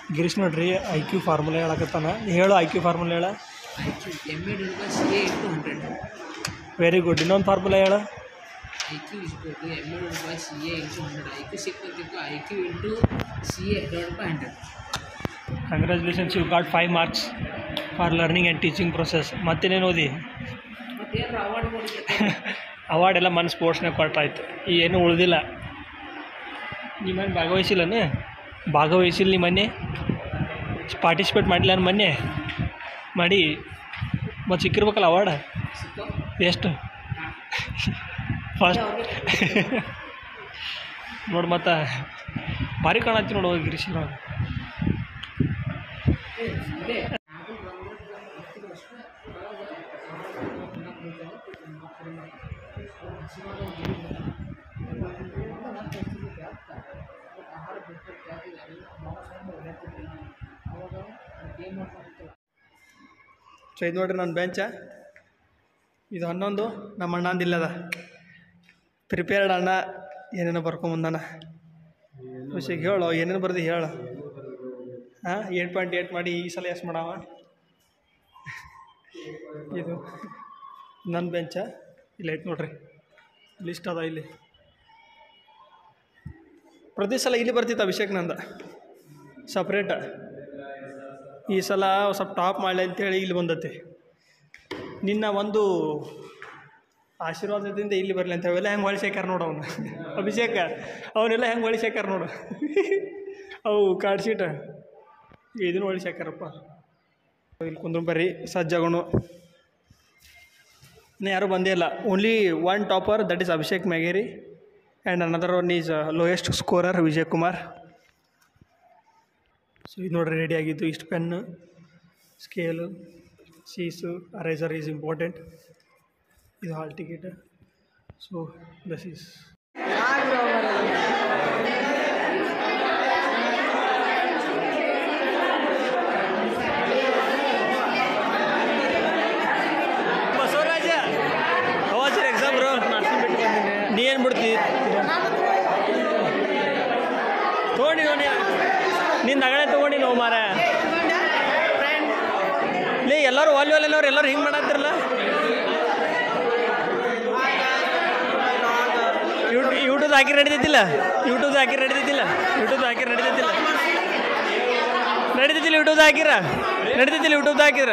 ಗಿರೀಶ್ ನೋಡ್ರಿ I Q formula ಹೇಳಕತ್ತಾನ ಹೇಳು ಐ ಕ್ಯೂ ಫಾರ್ಮುಲಾ ಹೇಳ M A divide by C A into hundred very good ಇನ್ನೊಂದು formula ಹೇಳ I Q is to M A divide by C A into hundred I Q ಸಿಕ್ಕಿದ್ದು I Q into C A divide by hundred congratulations you got five marks for learning and teaching process ಮತ್ತೇನೇನು ಓದಿ ಮತ್ತೆ ಏನಾರ award ಕೊಡಿಗೆ award ಎಲ್ಲ ಮನ್ ಸ್ಪೋರ್ಟ್ಸ್ನಾಗ ಕೊಟ್ಟಾಯ್ತು ಈ ಏನು ಉಳ್ದಿಲ್ಲ ನೀ ಮನೆ ಭಾಗವಹಿಸಿಲ್ಲನ ಭಾಗವಹಿಸಿಲ್ಲ ನೀ ಮೊನ್ನೆ ಪಾರ್ಟಿಸಿಪೇಟ್ ಮಾಡಿಲ್ಲ ನಾನು ಮೊನ್ನೆ ಮಾಡಿ ಮತ್ತು ಸಿಕ್ಕಿರ್ಬೇಕಲ್ಲ ಅವಾರ್ಡ್ ಸಿಕ್ಕೋ ಎಷ್ಟು ಫಸ್ಟ್ ನೋಡಿ ಮತ್ತು ಭಾರಿ ಕಾಣತ್ತಿ ನೋಡು ಗಿರೀಶ್ ನಾವು ಇದೆ ಸೊ ಇದು ನೋಡ್ರಿ ನನ್ನ ಬೆಂಚ ಇದು ಹನ್ನೊಂದು ನಮ್ಮ ಅಣ್ಣಂದಿಲ್ಲದ ಪ್ರಿಪೇರ್ಡ್ ಅಣ್ಣ ಏನೇನೋ ಬರ್ಕೊಂಬಂದಾನ ಖುಷಿಗೆ ಹೇಳು ಏನೇನು ಬರ್ದು ಹೇಳು ಹಾಂ ಏಟ್ ಪಾಯಿಂಟ್ ಏಟ್ ಮಾಡಿ ಈ ಸಲ ಎಷ್ಟು ಮಾಡವ ಇದು ನನ್ನ ಬೆಂಚ ಇಲ್ಲ ಐತೆ ನೋಡ್ರಿ ಲಿಸ್ಟ್ ಅದ ಇಲ್ಲಿ ಪ್ರತಿ ಸಲ ಇಲ್ಲಿ ಬರ್ತಿತ್ತು ಅಭಿಷೇಕ್ ನಂದ ಸಪ್ರೇಟ ಈ ಸಲ ಸ್ವಲ್ಪ ಟಾಪ್ ಮಾಡಲಿ ಅಂತೇಳಿ ಇಲ್ಲಿ ಬಂದತಿ ನಿನ್ನ ಒಂದು ಆಶೀರ್ವಾದದಿಂದ ಇಲ್ಲಿ ಬರಲಿ ಅಂತ ಅವೆಲ್ಲ ಹೆಂಗೆ ಹೊಳಿ ಶೇಖರ್ ನೋಡು ಅವನು ಅಭಿಷೇಕ ಅವನ್ನೆಲ್ಲ ಹೆಂಗೆ ಹೊಳಿ ಶೇಖರ್ ನೋಡು ಅವು ಕಾರ್ಡ್ ಶೀಟ ಇದನ್ನು ಹೊಳಿ ಶೇಖರಪ್ಪ ಇಲ್ಲಿ ಕುಂದ್ರು ಬರ್ರಿ ಸಜ್ಜಾಗೋಣ ಇನ್ನು ಯಾರೂ ಬಂದೇ ಇಲ್ಲ only one topper that is Abhishek Myageri and another one is lowest scorer Vijay Kumar so ಇದು ನೋಡ್ರಿ ರೆಡಿ ಆಗಿದ್ದು ಇಷ್ಟು ಪೆನ್ನು ಸ್ಕೇಲು ಸೀಸು ಅರೈಸರ್ ಈಸ್ ಇಂಪಾರ್ಟೆಂಟ್ ಇದು hall ticket so this is Basavaraja ಅವಾಜ್ ಎಕ್ಸಾಮ್ ಬ್ರೋ ನೀ ಏನು ಬಿಡ್ತಿ ತೊಗೊಂಡಿ ನೋಡಿ ನಿನ್ನ ನಗಳೆ ತೊಗೊಂಡಿ ನಾವು ಮಾರ ಲೇ ಎಲ್ಲರೂ ವಾಲಿ ವಾಲ್ ಎಲ್ಲರೂ ಎಲ್ಲರೂ ಹಿಂಗೆ ಮಾಡತ್ತಿರಲ್ಲ ಯೂಟ್ಯೂಬ್ ಯೂಟ್ಯೂಬ್ ಹಾಕಿ ನಡೀತಿದ್ದಿಲ್ಲ ಯೂಟ್ಯೂಬ್ ಹಾಕಿ ನಡೀತಿದ್ದಿಲ್ಲ ಯೂಟ್ಯೂಬ್ ಹಾಕಿ ನಡೀತಿದ್ದಿಲ್ಲ ನಡೀತಿದ್ದಿಲ್ಲ ಯೂಟ್ಯೂಬ್ ಹಾಕಿರ ನಡೀತಿದ್ದಿಲ್ಲ ಯೂಟ್ಯೂಬ್ ಹಾಕಿದ್ರ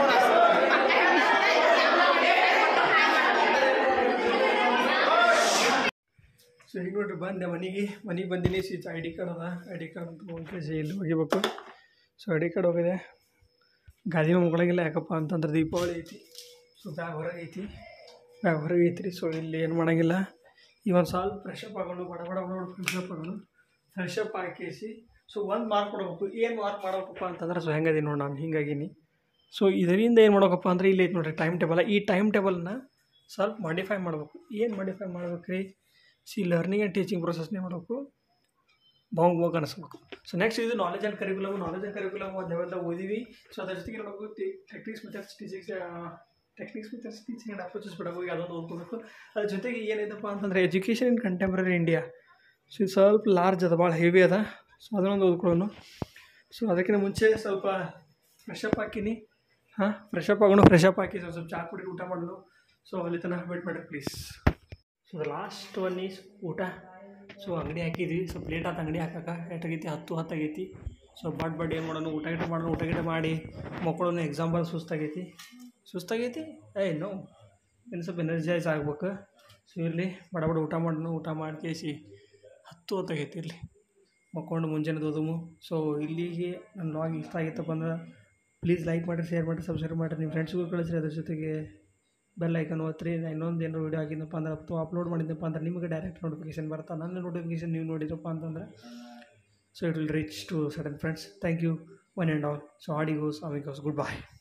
ಸೊ ಈಗ ನೋಡ್ರಿ ಬಂದೆ ಮನೆಗೆ ಮನೆಗೆ ಬಂದಿನಿ ಸೀಟ್ ಐ ಡಿ ಕಾರ್ಡ್ ಅದ ಐ ಡಿ ಕಾರ್ಡ್ ಅಂತ ಒಂದು ಕೆ ಜಿ ಇಲ್ಲಿ ಹೋಗಿಬೇಕು ಸೊ ಐ ಡಿ ಕಾರ್ಡ್ ಹೋಗಿದೆ ಗಾದಿನ ಮುಗಳಂಗಿಲ್ಲ ಯಾಕಪ್ಪ ಅಂತಂದ್ರೆ ದೀಪಾವಳಿ ಐತಿ ಸೊ ಬ್ಯಾಗ್ ಹೊರಗೆ ಐತಿ ಬ್ಯಾಗ್ ಹೊರಗೆ ಐತ್ರಿ ಸೊ ಇಲ್ಲಿ ಏನು ಮಾಡೋಂಗಿಲ್ಲ ಈ ಒಂದು ಸಾಲ ಫ್ರೆಶ್ ಅಪ್ ಆಗೋಣ ಬಡ ಬಡ ಬಡ ಫ್ರೆಶ್ ಅಪ್ ಆಗೋಣ ಫ್ರೆಶ್ ಅಪ್ ಹಾಕಿಸಿ ಸೊ ಒಂದು ಮಾರ್ಕ್ ಕೊಡ್ಬೇಕು ಏನು ಮಾರ್ಕ್ ಮಾಡ್ಬೇಕಪ್ಪ ಅಂತಂದ್ರೆ ಸೊ ಹೆಂಗದಿ ನೋಡಿ ನಾನು ಹಿಂಗಾಗೀನಿ ಸೊ ಇದರಿಂದ ಏನು ಮಾಡ್ಬೇಕಪ್ಪ ಅಂದ್ರೆ ಇಲ್ಲಿ ಐತೆ ನೋಡಿರಿ ಟೈಮ್ ಟೇಬಲ್ ಈ ಟೈಮ್ ಟೇಬಲ್ನ ಸ್ವಲ್ಪ ಮಾಡಿಫೈ ಮಾಡ್ಬೇಕು ಏನು ಮಾಡಿಫೈ ಮಾಡ್ಬೇಕು ರೀ ಸಿ ಲರ್ನಿಂಗ್ ಆ್ಯಂಡ್ ಟೀಚಿಂಗ್ ಪ್ರೊಸೆಸ್ನೇ ಮಾಡಬೇಕು ಬಾಂಗ್ ಬಾಂಗ್ ಅನಿಸ್ಬೇಕು ಸೊ ನೆಕ್ಸ್ಟ್ ಇದು knowledge and curriculum knowledge and curriculum ಒಂದು ಲೆವೆಲ್ದಾಗ ಓದಿವಿ ಸೊ ಅದ್ರ ಜೊತೆಗೆ ನೋಡಬೇಕು techniques methods teachings techniques methods teaching and approaches ಬಿಡಬೇಕು ಯಾವುದೊಂದು ಓದ್ಕೋಬೇಕು ಅದ್ರ ಜೊತೆಗೆ ಏನೈತಪ್ಪ ಅಂತಂದರೆ education in contemporary India so ಇದು ಸ್ವಲ್ಪ ಲಾರ್ಜ್ ಅದ ಭಾಳ ಹೆವಿ ಅದ ಸೊ ಅದನ್ನೊಂದು ಓದ್ಕೊಳ್ಳೋನು ಸೊ ಅದಕ್ಕಿಂತ ಮುಂಚೆ ಸ್ವಲ್ಪ ಫ್ರೆಶ್ ಅಪ್ ಹಾಕಿನಿ ಹಾಂ ಫ್ರೆಶ್ ಅಪ್ ಆಗೋಣ ಫ್ರೆಶ್ ಅಪ್ ಹಾಕಿ ಸ್ವಲ್ಪ ಸ್ವಲ್ಪ ಚಾ ಕುಡಿ ಊಟ ಮಾಡೋಣ ಸೊ ಅಲ್ಲಿ ತನಕ ವೇಟ್ ಮಾಡಿರಿ please so last one is ಊಟ ಸೊ ಅಂಗಡಿ ಹಾಕಿದ್ವಿ ಸ್ವಲ್ಪ ಲೇಟ್ ಆಯ್ತು ಅಂಗಡಿ ಹಾಕಕ್ಕೆ ಎಷ್ಟಾಗೈತಿ ಹತ್ತು ಹತ್ತಾಗೈತಿ ಸೊ ಬಡ್ ಬಡ್ ಏನು ಮಾಡೋಣ ಊಟ ಗಿಟ ಮಾಡೋಣ ಊಟ ಗಿಟ ಮಾಡಿ ಮಕ್ಕಳನ್ನ ಎಕ್ಸಾಮ್ ಬಂದು ಸುಸ್ತಾಗೈತಿ ಸುಸ್ತಾಗೈತಿ ಏ ನೋ ಇನ್ನು ಸ್ವಲ್ಪ ಎನರ್ಜೈಸ್ ಆಗ್ಬೇಕು ಸೊ ಇರಲಿ ಬಡ ಬಡ ಊಟ ಮಾಡೋಣ ಊಟ ಮಾಡಿ ಕೇಸಿ ಹತ್ತು ಹೊತ್ತಾಗೈತಿ ಇರಲಿ ಮಕ್ಕೊಂಡು ಮುಂಜಾನೆ ಓದಮು ಸೊ ಇಲ್ಲಿಗೆ ನನ್ನ ಲಾಗ್ ಇಷ್ಟ ಆಗಿತ್ತಪ್ಪ ಅಂದ್ರೆ ಪ್ಲೀಸ್ ಲೈಕ್ ಮಾಡಿರಿ ಶೇರ್ ಮಾಡಿರಿ ಸಬ್ಸ್ಕ್ರೈಬ್ ಮಾಡಿರಿ ನಿಮ್ಮ ಫ್ರೆಂಡ್ಸ್ಗೂ ಕಳಿಸ್ರಿ ಅದ್ರ ಜೊತೆಗೆ ಬೆಲ್ ಐಕನ್ ಒತ್ತಿರಿ ನಾ ಇನ್ನೊಂದು ಏನಾರು ವೀಡಿಯೋ ಆಗಿದ್ದಪ್ಪ ಅಂದ್ರೆ ಅಥವಾ ಅಪ್ಲೋಡ್ ಮಾಡಿದ್ದಪ್ಪ ಅಂದ್ರೆ ನಿಮಗೆ ಡೈರೆಕ್ಟ್ ನೋಟಿಫಿಕೇಶನ್ ಬರ್ತಾ ನನ್ನ ನೋಟಿಫಿಕೇಶನ್ ನೀವು ನೋಡಿರಪ್ಪ ಅಂತಂದ್ರೆ so it will reach to sudden friends thank you one and all so ಆಡಿ ಗೋಸ್ ಅಮಿ ಗೋಸ್ ಗುಡ್ ಬಾಯ್